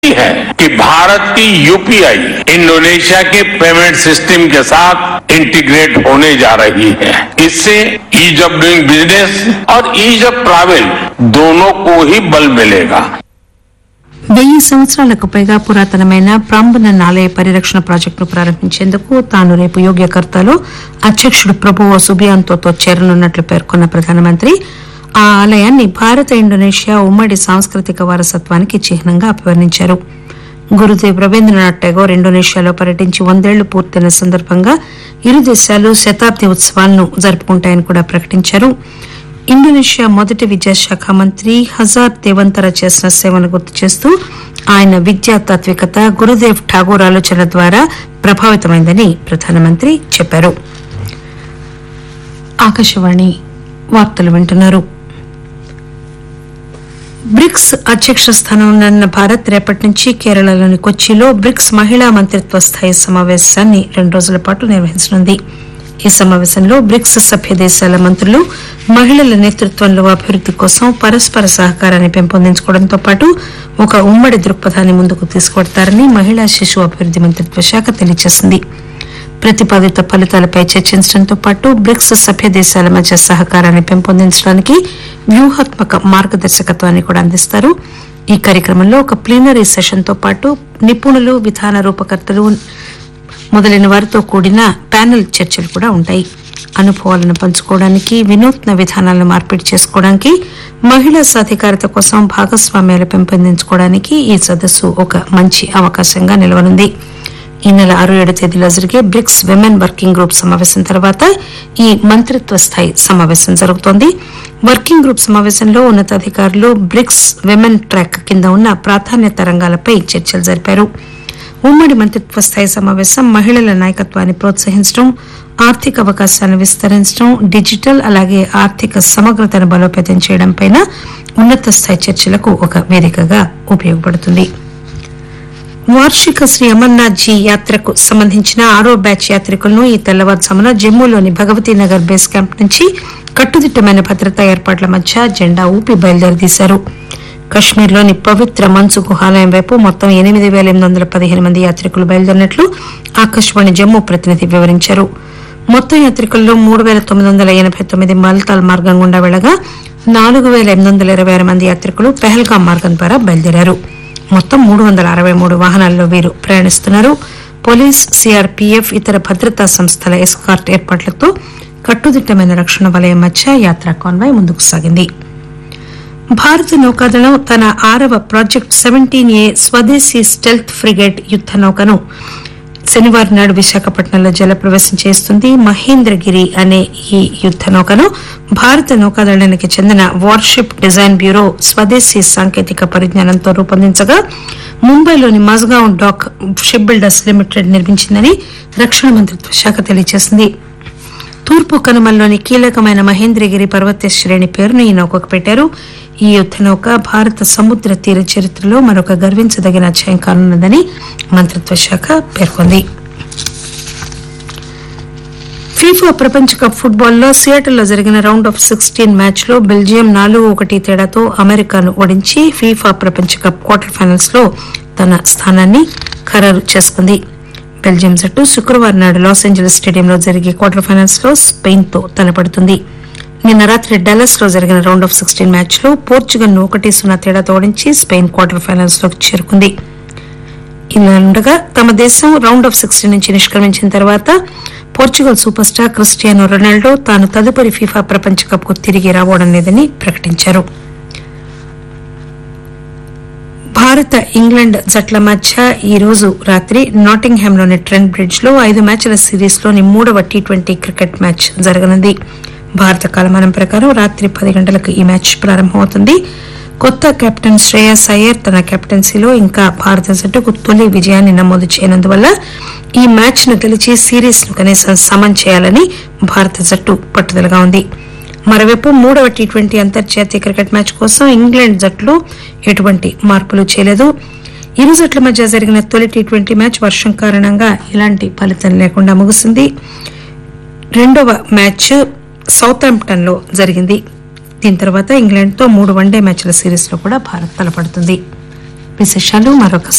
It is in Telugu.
है कि भारत की यूपीआई इंडोनेशिया के पेमेंट सिस्टम के साथ इंटीग्रेट होने जा रही है इससे ईज ऑफ डूइंग बिजनेस और ईज ऑफ ट्रैवल दोनों को ही बल मिलेगा వెయ్యి సంవత్సరాలకు పైగా పురాతనమైన ప్రాంబనన్ ఆలయ పరిరక్షణ ప్రాజెక్టును ప్రారంభించేందుకు తాను రేపు యోగ్యకర్తలో అధ్యక్షుడు ప్రభువో సుబియాంతోతో చేరనున్నట్లు పేర్కొన్న ప్రధానమంత్రి ఆ ఆలయాన్ని భారత ఇండోనేషియా ఉమ్మడి సాంస్కృతిక వారసత్వానికి చిహ్నంగా అభివర్ణించారు గురుదేవ్ రవీంద్రనాథ్ ఠాగూర్ ఇండోనేషియాలో పర్యటించి వందేళ్లు పూర్తయిన సందర్భంగా ఇరు దేశాలు శతాబ్ది ఉత్సవాలను జరుపుకుంటాయని కూడా ప్రకటించారు ఇండోనేషియా మొదటి విద్యాశాఖ మంత్రి హజార్ దేవంతర చేసిన సేవను గుర్తు చేస్తూ ఆయన విద్యా తాత్వికత గురుదేవ్ ఠాగూర్ ఆలోచన ద్వారా ప్రభావితమైందని ప్రధానమంత్రి చెప్పారు ఆకాశవాణి వార్తలు వింటున్నారు బ్రిక్స్ అధ్యక్ష స్థానంలో ఉన్న భారత్ రేపటి నుంచి కేరళలోని కొచ్చిలో బ్రిక్స్ మహిళా మంత్రిత్వ స్థాయి సమావేశాన్ని రెండు రోజుల పాటు నిర్వహించనుంది ఈ సమావేశంలో బ్రిక్స్ సభ్య దేశాల మంత్రులు మహిళల నేతృత్వంలో అభివృద్ది కోసం పరస్పర సహకారాన్ని పెంపొందించుకోవడంతో పాటు ఒక ఉమ్మడి దృక్పథాన్ని ముందుకు తీసుకువడతారని మహిళా శిశు అభివృద్ది మంత్రిత్వ శాఖ తెలియజేసింది ప్రతిపాదిత ఫలితాలపై చర్చించడంతో పాటు బ్రిక్స్ సభ్య దేశాల మధ్య సహకారాన్ని పెంపొందించడానికి వ్యూహాత్మక మార్గదర్శకత్వాన్ని కూడా అందిస్తారు ఈ కార్యక్రమంలో ఒక ప్లీనరీ సెషన్ తో పాటు నిపుణులు విధాన రూపకర్తలు మొదలైన వారితో కూడిన ప్యానెల్ చర్చలు కూడా ఉంటాయి అనుభవాలను పంచుకోవడానికి వినూత్న విధానాలను మార్పిడి చేసుకోవడానికి మహిళా సాధికారత కోసం భాగస్వామ్యాలు పెంపొందించుకోవడానికి ఈ సదస్సు ఒక మంచి అవకాశంగా నిలవనుంది ఈ నెల ఆరు ఏడు తేదీలో జరిగే బ్రిక్స్ విమెన్ వర్కింగ్ గ్రూప్ సమావేశం తర్వాత ఈ మంత్రిత్వ స్థాయి సమావేశం జరుగుతోంది వర్కింగ్ గ్రూప్ సమావేశంలో ఉన్నతాధికారులు బ్రిక్స్ విమెన్ ట్రాక్ కింద ఉన్న ప్రాధాన్యత రంగాలపై చర్చలు జరిపారు ఉమ్మడి మంత్రిత్వ స్థాయి సమావేశం మహిళల నాయకత్వాన్ని ప్రోత్సహించడం ఆర్థిక అవకాశాలను విస్తరించడం డిజిటల్ అలాగే ఆర్థిక సమగ్రతను బలోపేతం చేయడంపై ఉన్నత స్థాయి చర్చలకు ఒక వేదికగా ఉపయోగపడుతుంది వార్షిక శ్రీ అమర్నాథ్ జీ యాత్రకు సంబంధించిన ఆరో బ్యాచ్ యాత్రికులను ఈ తెల్లవారుజామున జమ్మూలోని భగవతీ నగర్ బేస్ క్యాంప్ నుంచి కట్టుదిట్టమైన భద్రతా ఏర్పాట్ల మధ్య జెండా ఊపి బయలుదేరదీశారు కశ్మీర్లోని పవిత్ర మంచు గుహాలయం వైపు మొత్తం ఎనిమిది పేల ఎనిమిది వందల పదిహేను మంది యాత్రికులు బయలుదేరినట్లు ఆకాశవాణి జమ్మూ ప్రతినిధి వివరించారు మొత్తం యాత్రికుల్లో మూడు పేల తొమ్మిది వందల ఎనబై తొమ్మిది మల్తాల్ మార్గం గుండా వెళ్లగా నాలుగు పేల ఎనిమిది వందల ఇరవై ఆరు మంది యాత్రికులు పెహల్గాం మార్గం ద్వారా బయలుదేరారు మొత్తం మూడు వందల అరవై మూడు వాహనాల్లో వీరు ప్రయాణిస్తున్నారు పోలీస్ సిఆర్పీఎఫ్ ఇతర భద్రతా సంస్థల ఎస్కార్ట్ ఏర్పాట్లతో కట్టుదిట్టమైన రక్షణ వలయం మధ్య యాత్రా కాన్వాయ్ ముందుకు సాగింది భారత నౌకాదళం తన ఆరవ ప్రాజెక్ట్ సెవెంటీన్ ఏ స్వదేశీ స్టెల్త్ ఫ్రిగేట్ యుద్ద నౌకను శనివారం నాడు విశాఖపట్నంలో జలప్రవేశం చేస్తుంది మహేంద్రగిరి అనే ఈ యుద్ద నౌకను భారత నౌకాదళానికి చెందిన వార్షిప్ డిజైన్ బ్యూరో స్వదేశీ సాంకేతిక పరిజ్ఞానంతో రూపొందించగా ముంబైలోని Mazagaon dock ship builders limited నిర్మించిందని రక్షణ మంత్రిత్వ శాఖ తెలియజేసింది తూర్పు కనుమల్లోని కీలకమైన మహేంద్రగిరి పర్వత శ్రేణి పేరును ఈ నౌకకు పెట్టారు ఈ యుద్ద నౌక భారత సముద్ర తీర చరిత్రలో మరొక గర్వించదగిన అధ్యాయం కానున్నదని మంత్రిత్వ శాఖ పేర్కొంది ఫీఫా ప్రపంచ కప్ ఫుట్బాల్లో సియాటల్లో జరిగిన రౌండ్ ఆఫ్ సిక్స్టీన్ మ్యాచ్ లో బెల్జియం నాలుగు ఒకటి తేడాతో అమెరికాను ఓడించి ఫీఫా ప్రపంచ కప్ క్వార్టర్ ఫైనల్స్ లో తన స్థానాన్ని ఖరారు చేసుకుంది బెల్జియం జట్టు శుక్రవారం నాడు లాస్ ఏంజలస్ స్టేడియంలో జరిగే క్వార్టర్ ఫైనల్స్ లో స్పెయిన్ తో తలపడుతుంది నిన్న రాత్రి డల్లస్ లో జరిగిన రౌండ్ ఆఫ్ సిక్స్టీన్ మ్యాచ్ లో పోర్చుగల్ ను ఒకటి సున్నా తేడాతో ఓడించి స్పెయిన్ క్వార్టర్ ఫైనల్స్ లోకి చేరుకుంది ఇలా ఉండగా తమ దేశం రౌండ్ ఆఫ్ సిక్స్టీన్ నుంచి నిష్క్రమించిన తర్వాత Portugal super star Cristiano Ronaldo తాను తదుపరి ఫీఫా ప్రపంచ కప్ కు తిరిగి రావడం లేదని ప్రకటించారు భారత ఇంగ్లాండ్ జట్ల మధ్య ఈ రోజు రాత్రి నాటింగ్హామ్ లోని ట్రెంట్ బ్రిడ్జ్ లో ఐదు మ్యాచ్ల సిరీస్ లోని మూడవ టీ ట్వంటీ క్రికెట్ మ్యాచ్ జరగనుంది భారత కాలమానం ప్రకారం రాత్రి పది గంటలకు ఈ మ్యాచ్ ప్రారంభమవుతుంది కొత్త కెప్టెన్ శ్రేయస్ అయ్యర్ తన కెప్టెన్సీలో ఇంకా భారత జట్టుకు తొలి విజయాన్ని నమోదు చేయనందువల్ల ఈ మ్యాచ్ ను గెలిచి సిరీస్ ను కనీసం సమన్ చేయాలని భారత జట్టు పట్టుదలగా ఉంది మరోవైపు మూడవ టీ ట్వంటీ అంతర్జాతీయ క్రికెట్ మ్యాచ్ కోసం ఇంగ్లాండ్ జట్లు ఎటువంటి మార్పులు చేయలేదు ఇరు జట్ల మధ్య జరిగిన తొలి టీ ట్వంటీ మ్యాచ్ వర్షం కారణంగా ఎలాంటి ఫలితం లేకుండా ముగిసింది రెండవ మ్యాచ్ సౌతాంప్టన్ లో జరిగింది దీని తర్వాత ఇంగ్లాండ్ తో మూడు వన్డే మ్యాచ్ల సిరీస్ లో కూడా భారత్ తలపడుతుంది విశేషాలు మరొకసారి